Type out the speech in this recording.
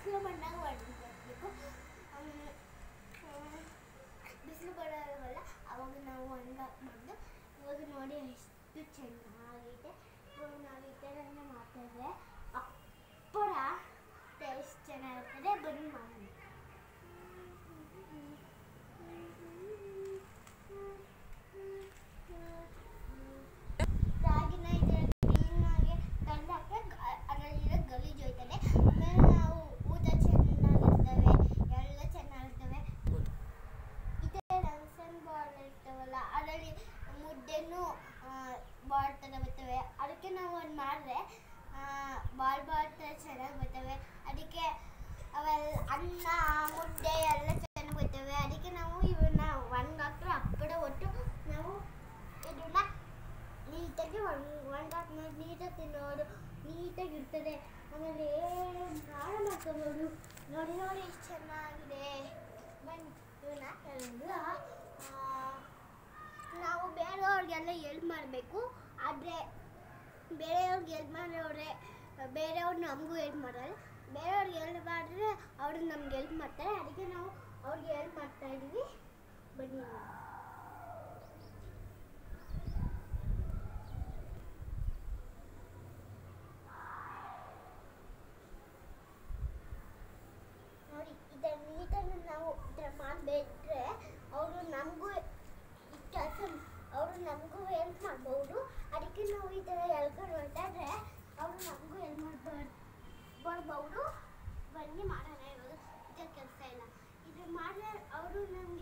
ಬಿಸಿಲು ಬಂದಾಗ ಒಣಗಬೇಕು ಬಿಸಿಲು ಬರೋಲ್ಲ ಅವಾಗ ನಾವು ಒಣಗಾಕ್ಬಾರ್ದು ಇವಾಗ ನೋಡಿ ಎಷ್ಟು ಚೆನ್ನಾಗಿದೆ ಇವಾಗ ನಾವು ಈ ಥರ ಮಾಡ್ತಾಯಿದ್ರೆ ಅಪ್ಪರ ಟೇಸ್ಟ್ ಚೆನ್ನಾಗಿರ್ತದೆ ಬನ್ನಿ ಮಾಡೋಣ ರಾಗಿನ ಇದರ ಕ್ಲೀನಾಗಿ ತಂದಾಕ್ರೆ ಅದರಲ್ಲಿರೋ ಗಲೀಜು ಹೋಯ್ತದೆ ಆಮೇಲೆ ನಾವು ಊಟ ಚೆನ್ನಾಗಿರ್ತವೆ ಎಲ್ಲ ಚೆನ್ನಾಗಿರ್ತವೆ ಇದೇ ರಂಗ್ಸನ್ ಬಾಲ್ ಇರ್ತವಲ್ಲ ಅದರಲ್ಲಿ ಮುದ್ದೆನೂ ಬಾಲ್ ಥರ ಬರ್ತವೆ ಅದಕ್ಕೆ ನಾವು ಒಂದು ಮಾಡಿದ್ರೆ ಬಾಲ್ ಬಾಲ್ ಥರ ಚೆನ್ನಾಗಿ ಬರ್ತವೆ ಅದಕ್ಕೆ ಅವೆಲ್ಲ ಅನ್ನ ಮುದ್ದೆ ಎಲ್ಲ ಚೆನ್ನಾಗಿ ಬರ್ತವೆ ಅದಕ್ಕೆ ನಾವು ಇವನ್ನ ಒಣಗಾಕ್ರೆ ಹಪ್ಪಳ ಒಟ್ಟು ನಾವು ಇದನ್ನ ನೀಟಾಗಿ ಒಣ ಒಣಗಾಕ್ ನೀಟಾಗಿ ತಿನ್ನೋದು ನೀಟಾಗಿ ಇರ್ತದೆ ಆಮೇಲೆ ಏನು ಹಾಳು ಮಾಡ್ಕೋಬೋದು ನೋಡಿ ನೋಡಿ ಎಷ್ಟು ಚೆನ್ನಾಗಿದೆ ಬನ್ನಿ ಇವನ್ನ ಎಲ್ಲ ನಾವು ಬೇರೆಯವ್ರಿಗೆಲ್ಲ ಎಲ್ಪ್ ಮಾಡಬೇಕು ಆದರೆ ಬೇರೆಯವ್ರಿಗೆ ಎಲ್ಪ್ ಮಾಡೋರೆ ಬೇರೆಯವ್ರು ನಮಗೂ ಎಲ್ಪ್ ಮಾಡಲ್ಲ ಬೇರೆಯವ್ರಿಗೆ ಎಲ್ಪ್ ಮಾಡಿದ್ರೆ ಅವರು ನಮ್ಗೆ ಎಲ್ಪ್ ಮಾಡ್ತಾರೆ ಅದಕ್ಕೆ ನಾವು ಅವ್ರಿಗೆ ಎಲ್ಪ್ ಮಾಡ್ತಾ ಇದ್ದೀವಿ ಬನ್ನಿ ನೋಡಿ ಇದರ ನೀಟನ್ನು ನಾವು ಈ ಥರ ಮಾಡಬೇಕ್ರೆ ಅವರು ನಮಗೂ ಕೆಲಸ ಅವರು ನಮಗೂ ಹೆಲ್ಪ್ ಮಾಡ್ಬೋದು ಅದಕ್ಕೆ ನಾವು ಈ ಥರ ಎಳ್ಕೊಂಡು ಹೊರಟಾದ್ರೆ ಅವರು ನಮಗೂ ಹೆಲ್ಪ್ ಮಾಡ್ಬಾರ್ದು ಬರ್ಬೋದು ಬನ್ನಿ ಮಾಡೋಣ ಇವಾಗ ಇದರ ಕೆಲಸ ಇಲ್ಲ ಇದು ಮಾಡಿದ್ರೆ ಅವರು ನಮಗೆ